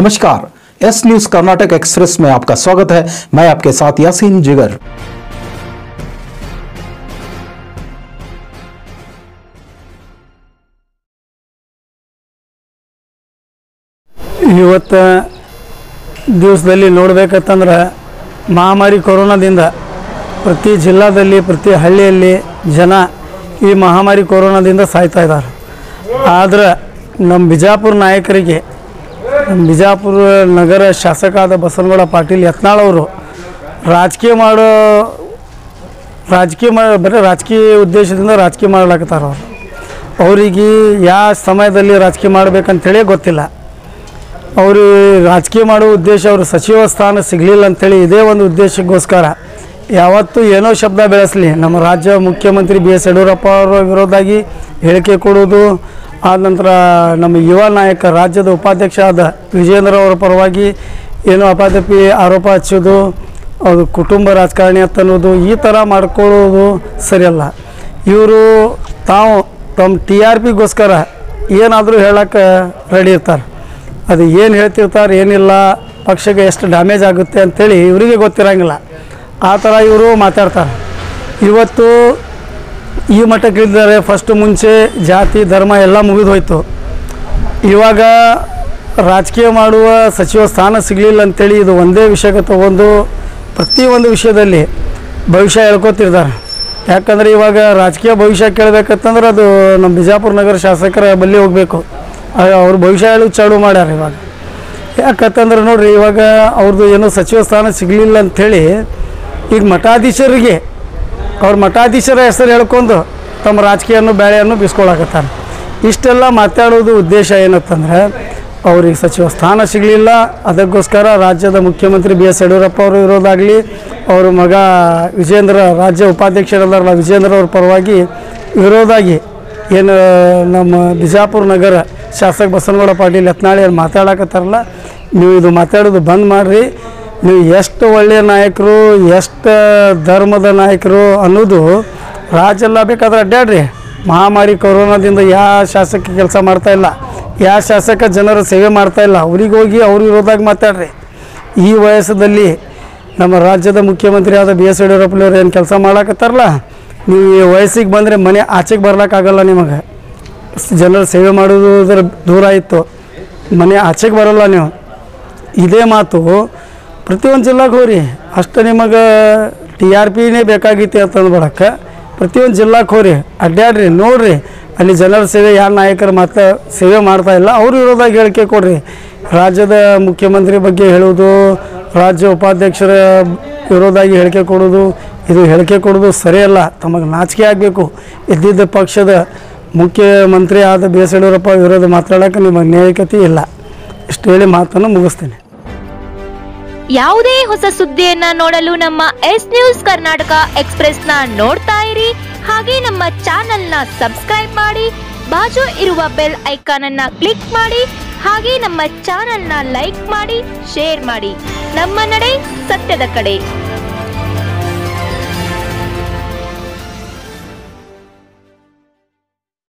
नमस्कार S news Karnataka express में आपका स्वागत है मैं आपके साथ यासीन जिगर ಇವತ್ತು ದಿವಸದಲ್ಲಿ ನೋಡ್ಬೇಕಂತಂದ್ರೆ ಮಹಾಮಾರಿ ಕೊರೋನಾದಿಂದ ಪ್ರತಿ ಜಿಲ್ಲಾದಲ್ಲಿ ಪ್ರತಿ ಹಳ್ಳಿಯಲ್ಲಿ ಜನ ಈ ಮಹಾಮಾರಿ ಕೊರೋನಾದಿಂದ ಸಾಯ್ತಾ ಇದ್ದಾರೆ ಆದ್ರೆ ನಮ್ಮ ಬಿಜಾಪುರ ನಾಯಕರಿಗೆ ನಮ್ಮ ಬಿಜಾಪುರ ನಗರ ಶಾಸಕ ಆದ ಬಸವನಗೌಡ ಪಾಟೀಲ್ ಯತ್ನಾಳ್ ಅವರು ರಾಜಕೀಯ ಮಾಡೋ ರಾಜಕೀಯ ಮಾ ಬರೀ ರಾಜಕೀಯ ಉದ್ದೇಶದಿಂದ ರಾಜಕೀಯ ಮಾಡ್ಲಾಕತ್ತಾರ ಅವರು ಅವರಿಗೆ ಯಾವ ಸಮಯದಲ್ಲಿ ರಾಜಕೀಯ ಮಾಡ್ಬೇಕಂತೇಳಿ ಗೊತ್ತಿಲ್ಲ ಅವರು ರಾಜಕೀಯ ಮಾಡೋ ಉದ್ದೇಶ ಅವರು ಸಚಿವ ಸ್ಥಾನ ಸಿಗಲಿಲ್ಲ ಅಂತೇಳಿ ಇದೇ ಒಂದು ಉದ್ದೇಶಕ್ಕೋಸ್ಕರ ಯಾವತ್ತೂ ಏನೋ ಶಬ್ದ ಬೆಳೆಸಲಿ ನಮ್ಮ ರಾಜ್ಯ ಮುಖ್ಯಮಂತ್ರಿ ಬಿ ಎಸ್ ಯಡಿಯೂರಪ್ಪ ಅವರ ವಿರೋಧಾಗಿ ಹೇಳಿಕೆ ಕೊಡುವುದು ಆದ ನಂತರ ನಮ್ಮ ಯುವ ನಾಯಕ ರಾಜ್ಯದ ಉಪಾಧ್ಯಕ್ಷ ಆದ ವಿಜೇಂದ್ರ ಅವರ ಪರವಾಗಿ ಏನೋ ಅಪಾದಪಿ ಆರೋಪ ಹಚ್ಚೋದು ಅದು ಕುಟುಂಬ ರಾಜಕಾರಣಿ ಅಂತ ಅನ್ನೋದು ಈ ಥರ ಮಾಡ್ಕೊಳ್ಳೋದು ಸರಿಯಲ್ಲ ಇವರು ತಾವು ತಮ್ಮ ಟಿ ಆರ್ ಪಿಗೋಸ್ಕರ ಏನಾದರೂ ಹೇಳಕ್ಕೆ ರೆಡಿ ಇರ್ತಾರೆ ಅದು ಏನು ಹೇಳ್ತಿರ್ತಾರೆ ಏನಿಲ್ಲ ಪಕ್ಷಕ್ಕೆ ಎಷ್ಟು ಡ್ಯಾಮೇಜ್ ಆಗುತ್ತೆ ಅಂಥೇಳಿ ಇವರಿಗೆ ಗೊತ್ತಿರಂಗಿಲ್ಲ ಆ ಥರ ಇವರು ಮಾತಾಡ್ತಾರೆ ಇವತ್ತು ಈ ಮಟ್ಟಕ್ಕೆ ಇಳಿದಿದ್ದಾರೆ ಫಸ್ಟ್ ಮುಂಚೆ ಜಾತಿ ಧರ್ಮ ಎಲ್ಲ ಮುಗಿದು ಹೋಯ್ತು ಇವಾಗ ರಾಜಕೀಯ ಮಾಡುವ ಸಚಿವ ಸ್ಥಾನ ಸಿಗಲಿಲ್ಲ ಅಂತೇಳಿ ಇದು ಒಂದೇ ವಿಷಯಕ್ಕೆ ತಗೊಂಡು ಪ್ರತಿಯೊಂದು ವಿಷಯದಲ್ಲಿ ಭವಿಷ್ಯ ಹೇಳ್ಕೊತಿರ್ತಾರೆ ಯಾಕಂದರೆ ಇವಾಗ ರಾಜಕೀಯ ಭವಿಷ್ಯ ಕೇಳಬೇಕಂತಂದ್ರೆ ಅದು ನಮ್ಮ ಬಿಜಾಪುರ ನಗರ ಶಾಸಕರ ಬಳಿ ಹೋಗಬೇಕು ಅವ್ರು ಭವಿಷ್ಯ ಹೇಳು ಚಾಲು ಮಾಡ್ಯಾರ ಇವಾಗ ಯಾಕಂತಂದ್ರೆ ನೋಡ್ರಿ ಇವಾಗ ಅವ್ರದ್ದು ಏನೋ ಸಚಿವ ಸ್ಥಾನ ಸಿಗಲಿಲ್ಲ ಅಂಥೇಳಿ ಈಗ ಮಠಾಧೀಶರಿಗೆ ಅವ್ರ ಮಠಾಧೀಶರ ಹೆಸರು ಹೇಳ್ಕೊಂಡು ತಮ್ಮ ರಾಜಕೀಯವನ್ನು ಬೇಳೆಯನ್ನು ಬೀಸ್ಕೊಳಕತ್ತಾರೆ ಇಷ್ಟೆಲ್ಲ ಮಾತಾಡೋದು ಉದ್ದೇಶ ಏನಂತಂದ್ರೆ ಅವ್ರಿಗೆ ಸಚಿವ ಸ್ಥಾನ ಸಿಗಲಿಲ್ಲ ಅದಕ್ಕೋಸ್ಕರ ರಾಜ್ಯದ ಮುಖ್ಯಮಂತ್ರಿ ಬಿ ಎಸ್ ಯಡಿಯೂರಪ್ಪ ಅವರು ಇರೋದಾಗಲಿ ಅವ್ರ ಮಗ ವಿಜೇಂದ್ರ ರಾಜ್ಯ ಉಪಾಧ್ಯಕ್ಷರಲ್ಲ ವಿಜೇಂದ್ರ ಅವ್ರ ಪರವಾಗಿ ವಿರೋಧಾಗಿ ಏನು ನಮ್ಮ ಬಿಜಾಪುರ ನಗರ ಶಾಸಕ ಬಸವನಗೌಡ ಪಾಟೀಲ್ ಯತ್ನಾಳಿ ಅವ್ರು ಮಾತಾಡಕತ್ತಾರಲ್ಲ ನೀವು ಇದು ಮಾತಾಡೋದು ಬಂದ್ ಮಾಡಿರಿ ನೀವು ಎಷ್ಟು ಒಳ್ಳೆಯ ನಾಯಕರು ಎಷ್ಟು ಧರ್ಮದ ನಾಯಕರು ಅನ್ನೋದು ರಾಜೆಲ್ಲ ಬೇಕಾದ್ರೆ ಅಡ್ಡಾಡ್ರಿ ಮಹಾಮಾರಿ ಕೊರೋನಾದಿಂದ ಯಾವ ಶಾಸಕ ಕೆಲಸ ಮಾಡ್ತಾ ಇಲ್ಲ ಯಾವ ಶಾಸಕ ಜನರ ಸೇವೆ ಮಾಡ್ತಾ ಇಲ್ಲ ಅವ್ರಿಗೆ ಹೋಗಿ ಅವ್ರ ವಿರೋಧಾಗ ಮಾತಾಡ್ರಿ ಈ ವಯಸ್ಸದಲ್ಲಿ ನಮ್ಮ ರಾಜ್ಯದ ಮುಖ್ಯಮಂತ್ರಿ ಆದ ಬಿ ಎಸ್ ಯಡಿಯೂರಪ್ಪನವ್ರು ಏನು ಕೆಲಸ ಮಾಡಕತ್ತಾರಲ್ಲ ನೀವು ಈ ವಯಸ್ಸಿಗೆ ಬಂದರೆ ಮನೆ ಆಚೆಗೆ ಬರ್ಲಿಕ್ಕಾಗಲ್ಲ ನಿಮಗೆ ಜನರ ಸೇವೆ ಮಾಡೋದ್ರ ದೂರ ಇತ್ತು ಮನೆ ಆಚೆಗೆ ಬರೋಲ್ಲ ನೀವು ಇದೇ ಮಾತು ಪ್ರತಿಯೊಂದು ಜಿಲ್ಲಾಗೆ ಹೋಗ್ರಿ ಅಷ್ಟು ನಿಮಗೆ ಟಿ ಆರ್ ಪಿನೇ ಬೇಕಾಗಿತ್ತು ಅಂತಂದ್ಬಿಡಕ್ಕೆ ಪ್ರತಿಯೊಂದು ಜಿಲ್ಲಾಕ್ಕೆ ಹೋಗ್ರಿ ಅಡ್ಡಾಡ್ರಿ ನೋಡ್ರಿ ಅಲ್ಲಿ ಜನರ ಸೇವೆ ಯಾರು ನಾಯಕರು ಮಾತ್ರ ಸೇವೆ ಮಾಡ್ತಾ ಇಲ್ಲ ಅವ್ರ ವಿರೋಧಾಗಿ ಹೇಳಿಕೆ ಕೊಡ್ರಿ ರಾಜ್ಯದ ಮುಖ್ಯಮಂತ್ರಿ ಬಗ್ಗೆ ಹೇಳೋದು ರಾಜ್ಯ ಉಪಾಧ್ಯಕ್ಷರ ವಿರೋಧಾಗಿ ಹೇಳಿಕೆ ಕೊಡೋದು ಇದು ಹೇಳಿಕೆ ಕೊಡೋದು ಸರಿಯಲ್ಲ ತಮಗೆ ನಾಚಿಕೆ ಆಗಬೇಕು ಇದ್ದಿದ್ದ ಪಕ್ಷದ ಮುಖ್ಯಮಂತ್ರಿ ಆದ ಬಿ ಎಸ್ ಯಡಿಯೂರಪ್ಪ ವಿರೋಧ ಮಾತಾಡೋಕೆ ನಿಮಗೆ ನ್ಯಾಯಕತೆ ಇಲ್ಲ ಇಷ್ಟು ಹೇಳಿ ಮಾತನ್ನು ಮುಗಿಸ್ತೀನಿ ಯಾವುದೇ ಹೊಸ ಸುದ್ದಿಯನ್ನ ನೋಡಲು ನಮ್ಮ ಎಸ್ ನ್ಯೂಸ್ ಕರ್ನಾಟಕ ಎಕ್ಸ್ಪ್ರೆಸ್ನ ನೋಡ್ತಾ ಇರಿ ಹಾಗೆ ನಮ್ಮ ಚಾನೆಲ್ನ ಸಬ್ಸ್ಕ್ರೈಬ್ ಮಾಡಿ ಬಾಜು ಇರುವ ಬೆಲ್ ಐಕಾನ್ ಅನ್ನ ಕ್ಲಿಕ್ ಮಾಡಿ ಹಾಗೆ ನಮ್ಮ ಚಾನೆಲ್ನ ಲೈಕ್ ಮಾಡಿ ಶೇರ್ ಮಾಡಿ ನಮ್ಮ ನಡೆ ಸತ್ಯದ ಕಡೆ